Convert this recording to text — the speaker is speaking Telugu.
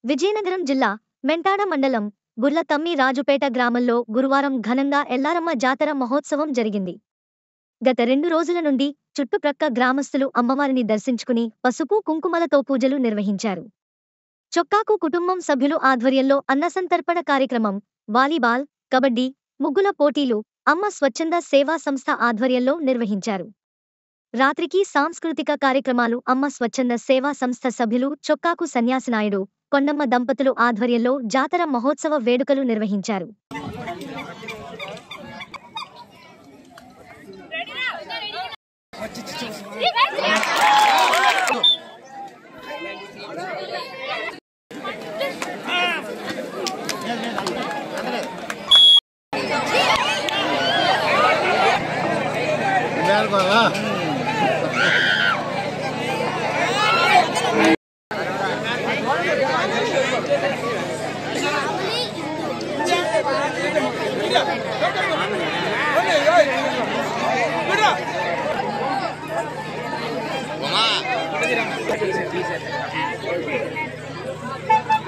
విజయనగరం జిల్లా మెంటాడ మండలం గుర్ల తమ్మి రాజుపేట గ్రామంలో గురువారం ఘనంగా ఎల్లారమ్మ జాతర మహోత్సవం జరిగింది గత రెండు రోజుల నుండి చుట్టుప్రక్క గ్రామస్తులు అమ్మవారిని దర్శించుకుని పసుపు కుంకుమలతో పూజలు నిర్వహించారు చొక్కాకు కుటుంబం సభ్యులు ఆధ్వర్యంలో అన్నసంతర్పణ కార్యక్రమం వాలీబాల్ కబడ్డీ ముగ్గుల పోటీలు అమ్మ స్వచ్ఛంద సేవా సంస్థ ఆధ్వర్యంలో నిర్వహించారు రాత్రికి సాంస్కృతిక కార్యక్రమాలు అమ్మ స్వచ్ఛంద సేవా సంస్థ సభ్యులు చొక్కాకు సన్యాసినాయుడు కొండమ్మ దంపతులు ఆధ్వర్యంలో జాతర మహోత్సవ వేడుకలు నిర్వహించారు మేలుకోవాలా Mama.